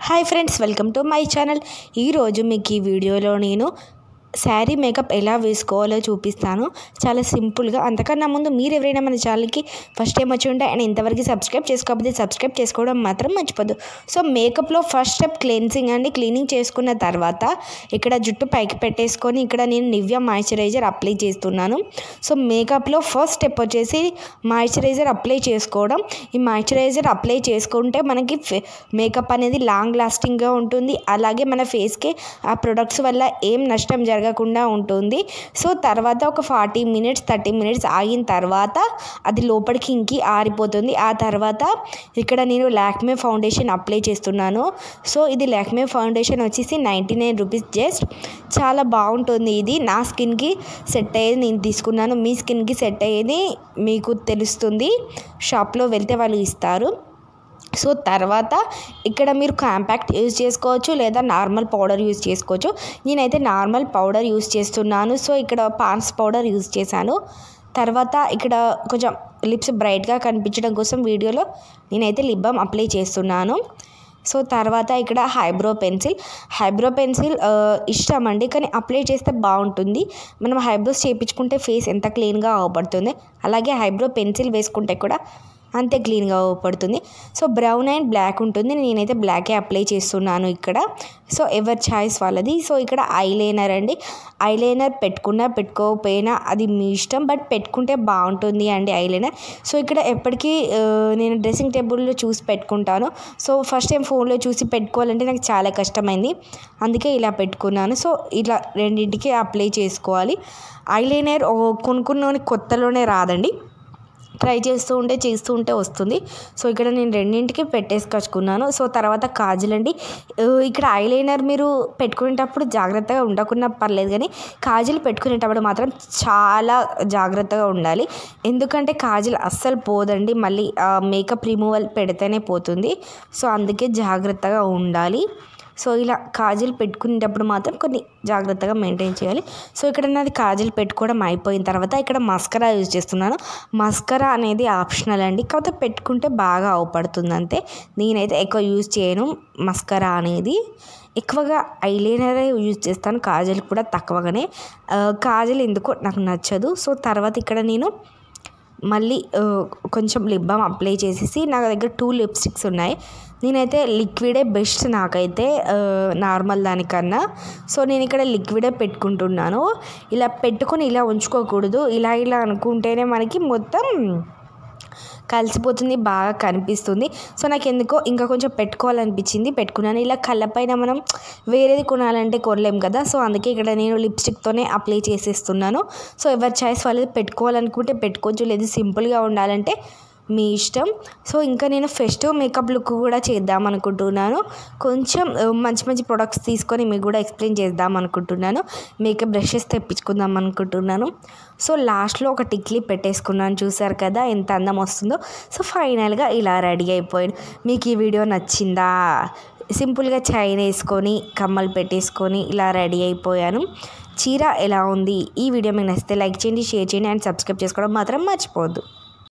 hi friends welcome to my channel ఈరోజు మీకు ఈ వీడియోలో నేను శారీ మేకప్ ఎలా వేసుకోవాలో చూపిస్తాను చాలా సింపుల్గా అంతకన్నా ముందు మీరు ఎవరైనా మన ఛానల్కి ఫస్ట్ టైం వచ్చి ఉంటే అండ్ ఇంతవరకు సబ్స్క్రైబ్ చేసుకోకపోతే సబ్స్క్రైబ్ చేసుకోవడం మాత్రం మర్చిపోద్దు సో మేకప్లో ఫస్ట్ స్టెప్ క్లెన్సింగ్ అండి క్లీనింగ్ చేసుకున్న తర్వాత ఇక్కడ జుట్టు పైకి పెట్టేసుకొని ఇక్కడ నేను నివ్యా మాయిశ్చరైజర్ అప్లై చేస్తున్నాను సో మేకప్లో ఫస్ట్ స్టెప్ వచ్చేసి మాయిశ్చరైజర్ అప్లై చేసుకోవడం ఈ మాయిశ్చరైజర్ అప్లై చేసుకుంటే మనకి ఫే మేకప్ అనేది లాంగ్ లాస్టింగ్గా ఉంటుంది అలాగే మన ఫేస్కి ఆ ప్రొడక్ట్స్ వల్ల ఏం నష్టం జరగకుండా ఉంటుంది సో తర్వాత ఒక ఫార్టీ మినిట్స్ థర్టీ మినిట్స్ ఆగిన తర్వాత అది లోపలికి ఇంకి ఆరిపోతుంది ఆ తర్వాత ఇక్కడ నేను లాక్మే ఫౌండేషన్ అప్లై చేస్తున్నాను సో ఇది లాక్మే ఫౌండేషన్ వచ్చేసి నైంటీ నైన్ రూపీస్ జస్ట్ చాలా బాగుంటుంది ఇది నా స్కిన్కి సెట్ అయ్యేది నేను తీసుకున్నాను మీ స్కిన్కి సెట్ అయ్యేది మీకు తెలుస్తుంది షాప్లో వెళ్తే వాళ్ళు ఇస్తారు సో తర్వాత ఇక్కడ మీరు కాంపాక్ట్ యూజ్ చేసుకోవచ్చు లేదా నార్మల్ పౌడర్ యూజ్ చేసుకోవచ్చు నేనైతే నార్మల్ పౌడర్ యూజ్ చేస్తున్నాను సో ఇక్కడ పాన్స్ పౌడర్ యూజ్ చేశాను తర్వాత ఇక్కడ కొంచెం లిప్స్ బ్రైట్గా కనిపించడం కోసం వీడియోలో నేనైతే లిప్ బామ్ అప్లై చేస్తున్నాను సో తర్వాత ఇక్కడ హైబ్రో పెన్సిల్ హైబ్రో పెన్సిల్ ఇష్టం అండి కానీ అప్లై చేస్తే బాగుంటుంది మనం హైబ్రోస్ చేయించుకుంటే ఫేస్ ఎంత క్లీన్గా అవపడుతుంది అలాగే హైబ్రో పెన్సిల్ వేసుకుంటే కూడా అంతే క్లీన్గా పడుతుంది సో బ్రౌన్ అండ్ బ్లాక్ ఉంటుంది నేనైతే బ్లాకే అప్లై చేస్తున్నాను ఇక్కడ సో ఎవరి చాయిస్ వాళ్ళది సో ఇక్కడ ఐలైనర్ అండి ఐలైనర్ పెట్టుకున్నా పెట్టుకోకపోయినా అది మీ ఇష్టం బట్ పెట్టుకుంటే బాగుంటుంది అండి ఐలైనర్ సో ఇక్కడ ఎప్పటికీ నేను డ్రెస్సింగ్ టేబుల్లో చూసి పెట్టుకుంటాను సో ఫస్ట్ టైం ఫోన్లో చూసి పెట్టుకోవాలంటే నాకు చాలా కష్టమైంది అందుకే ఇలా పెట్టుకున్నాను సో ఇలా రెండింటికి అప్లై చేసుకోవాలి ఐలైనర్ కొనుక్కున్న కొత్తలోనే రాదండి ట్రై చేస్తూ ఉంటే చేస్తూ ఉంటే వస్తుంది సో ఇక్కడ నేను రెండింటికి పెట్టేసుకొచ్చుకున్నాను సో తర్వాత కాజల్ అండి ఇక్కడ ఐలైనర్ మీరు పెట్టుకునేటప్పుడు జాగ్రత్తగా ఉండకుండా పర్లేదు కానీ కాజల్ పెట్టుకునేటప్పుడు మాత్రం చాలా జాగ్రత్తగా ఉండాలి ఎందుకంటే కాజల్ అస్సలు పోదండి మళ్ళీ మేకప్ రిమూవల్ పెడితేనే పోతుంది సో అందుకే జాగ్రత్తగా ఉండాలి సో ఇలా కాజల్ పెట్టుకునేటప్పుడు మాత్రం కొన్ని జాగ్రత్తగా మెయింటైన్ చేయాలి సో ఇక్కడ నాది కాజల్ పెట్టుకోవడం అయిపోయిన తర్వాత ఇక్కడ మస్కరా యూజ్ చేస్తున్నాను మస్కరా అనేది ఆప్షనల్ అండి కాకపోతే పెట్టుకుంటే బాగా అవపడుతుంది అంతే నేనైతే ఎక్కువ యూజ్ చేయను మస్కరా అనేది ఎక్కువగా ఐలైనరే యూజ్ చేస్తాను కాజల్ కూడా తక్కువగానే కాజల్ ఎందుకో నాకు నచ్చదు సో తర్వాత ఇక్కడ నేను మళ్ళీ కొంచెం లిప్ బామ్ అప్లై చేసేసి నా దగ్గర టూ లిప్స్టిక్స్ ఉన్నాయి నేనైతే లిక్విడే బెస్ట్ నాకైతే నార్మల్ దానికన్నా సో నేను ఇక్కడ లిక్విడే పెట్టుకుంటున్నాను ఇలా పెట్టుకొని ఇలా ఉంచుకోకూడదు ఇలా ఇలా అనుకుంటేనే మనకి మొత్తం కలిసిపోతుంది బాగా కనిపిస్తుంది సో నాకు ఎందుకో ఇంకా కొంచెం పెట్టుకోవాలనిపించింది పెట్టుకున్నాను ఇలా కళ్ళపైన మనం వేరేది కొనాలంటే కొనలేం కదా సో అందుకే ఇక్కడ నేను లిప్స్టిక్తోనే అప్లై చేసేస్తున్నాను సో ఎవరి చాయిస్ వాళ్ళది పెట్టుకోవాలనుకుంటే పెట్టుకోవచ్చు లేదు సింపుల్గా ఉండాలంటే మీ ఇష్టం సో ఇంకా నేను ఫెస్టివ్ మేకప్ లుక్ కూడా చేద్దాం అనుకుంటున్నాను కొంచెం మంచి మంచి ప్రొడక్ట్స్ తీసుకొని మీకు కూడా ఎక్స్ప్లెయిన్ చేద్దాం అనుకుంటున్నాను మేకప్ బ్రషెస్ తెప్పించుకుందాం అనుకుంటున్నాను సో లాస్ట్లో ఒక టిక్లీ పెట్టేసుకున్నాను చూసారు కదా ఎంత అందం వస్తుందో సో ఫైనల్గా ఇలా రెడీ అయిపోయాను మీకు ఈ వీడియో నచ్చిందా సింపుల్గా చైన్ వేసుకొని కమ్మలు పెట్టేసుకొని ఇలా రెడీ అయిపోయాను చీర ఎలా ఉంది ఈ వీడియో మీకు నచ్చితే లైక్ చేయండి షేర్ చేయండి అండ్ సబ్స్క్రైబ్ చేసుకోవడం మాత్రం మర్చిపోవద్దు